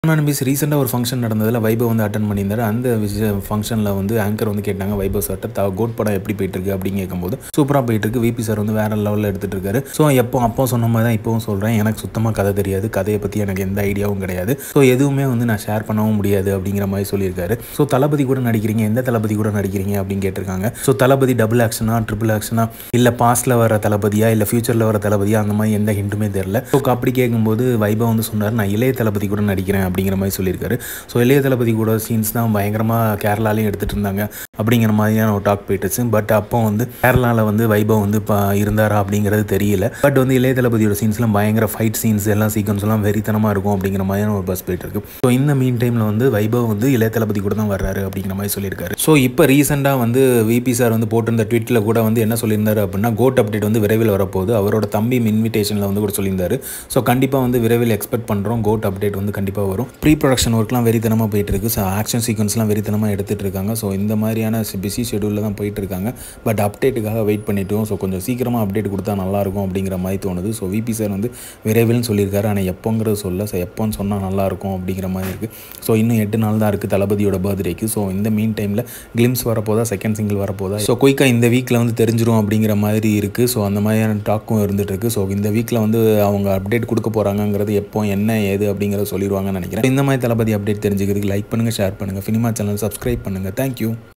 நம்பிஸ் ரீசெண்டாக ஒரு ஃபங்க்ஷன் நடந்ததில் வைபவ் வந்து அட்டன் பண்ணியிருந்தாரு அந்த ஃபங்க்ஷனில் வந்து ஆங்கர் வந்து கேட்டாங்க வைபவ் சார்ட்ட த கோட் படம் எப்படி போயிட்டு இருக்கு அப்படின்னு கேட்கும்போது சூப்பராக போயிட்டு இருக்கு விபி சார் வந்து வேற லெவலில் எடுத்துட்டு இருக்காரு ஸோ எப்போ அப்போ சொன்ன மாதிரி தான் இப்போவும் சொல்கிறேன் எனக்கு சுத்தமாக கதை தெரியாது கதையை பற்றி எனக்கு எந்த ஐடியாவும் கிடையாது ஸோ எதுவுமே வந்து நான் ஷேர் பண்ணவும் முடியாது அப்படிங்கிற மாதிரி சொல்லியிருக்காரு ஸோ தளபதி கூட நடிக்கிறீங்க எந்த தளபதி கூட நடிக்கிறீங்க அப்படின்னு கேட்டிருக்காங்க ஸோ தளபதி டபுள் ஆக்ஷனா ட்ரிபிள் ஆக்ஷனா இல்லை பாஸ்ட்டில் வர தளபதியா இல்லை ஃபியூச்சரில் வர தளபதியா அந்த மாதிரி எந்த ஹிண்ட்டுமே தெரில ஸோ அப்படி கேட்கும்போது வைபவ் வந்து சொன்னார் நான் இளைய தளபதி கூட நடிக்கிறேன் அப்படிங்கிற மாதிரி சொல்லியிருக்காரு ஸோ இளைய தளபதி கூட சீன்ஸ் தான் பயங்கரமாக கேரளாலையும் எடுத்துகிட்டு இருந்தாங்க அப்படிங்கிற மாதிரியான ஒரு டாக் போயிட்டுச்சு பட் அப்போ வந்து கேரளாவில் வந்து வைபவ் வந்து இப்போ இருந்தாரா அப்படிங்கிறது தெரியல பட் வந்து இளைய தளபதியோட சீன்ஸ்லாம் பயங்கர ஃபைட் சீன்ஸ் எல்லாம் சீக்வன்ஸ்லாம் வெறித்தனமாக இருக்கும் அப்படிங்கிற மாதிரியான ஒரு பஸ் போயிட்டு இருக்கு ஸோ இந்த மீன் டைமில் வந்து வைபவ் வந்து இளைய தளபதி கூட தான் வர்றாரு அப்படிங்கிற மாதிரி சொல்லியிருக்காரு ஸோ இப்போ ரீசெண்டாக வந்து விபி சார் வந்து போட்டிருந்த ட்வீட்டில் கூட வந்து என்ன சொல்லியிருந்தாரு அப்படின்னா கோட் அப்டேட் வந்து விரைவில் வரப்போகுது அவரோட தம்பி இன்விடேஷனில் வந்து கூட சொல்லியிருந்தாரு ஸோ கண்டிப்பாக வந்து விரைவில் எக்ஸ்பெக்ட் பண்ணுறோம் கோட் அப்டேட் வந்து கண்டிப்பாக வரும் ப்ரீ ப்ரொடக்ஷன் ஒர்க்லாம் வெறித்தனமாக போயிட்டு இருக்கு ஸோ ஆக்ஷன் சீக்வன்ஸ்லாம் வெறித்தனமாக எடுத்துகிட்டு இருக்காங்க ஸோ இந்த மாதிரியான பிஸி ஷெடியூலில் தான் போயிட்டு இருக்காங்க பட் அப்டேட்டுக்காக வெயிட் பண்ணிட்டோம் ஸோ கொஞ்சம் சீக்கிரமாக அப்டேட் கொடுத்தா நல்லாயிருக்கும் அப்படிங்கிற மாதிரி தோணுது ஸோ விபி சார் வந்து விரைவில்னு சொல்லியிருக்காரு ஆனால் எப்போங்கிறது சொல்ல ஸோ எப்போன்னு சொன்னால் நல்லாயிருக்கும் அப்படிங்கிற மாதிரி இருக்குது ஸோ இன்னும் எட்டு நாள் தான் இருக்குது தளபதியோட பர்த்டேக்கு ஸோ இந்த மீன் டைமில் கிளிம்ஸ் வரப்போதா செகண்ட் சிங்கிள் வரப்போதா ஸோ குயிக்காக இந்த வீக்கில் வந்து தெரிஞ்சிரும் அப்படிங்கிற மாதிரி இருக்குது ஸோ அந்த மாதிரியான டாக்கும் இருந்துட்டு இருக்கு ஸோ இந்த வீக்கில் வந்து அவங்க அப்டேட் கொடுக்க போகிறாங்கங்கிறது எப்போ என்ன ஏது அப்படிங்கிறத சொல்லிடுவாங்கன்னு நினைக்கிறேன் இந்த மாதிரி தளபதி அப்டேட் தெரிஞ்சுக்கிறதுக்கு லைக் பண்ணுங்கள் ஷேர் பண்ணுங்கள் சினிமா சேனல் சப்ஸ்கிரைப் பண்ணுங்கள் தேங்க்யூ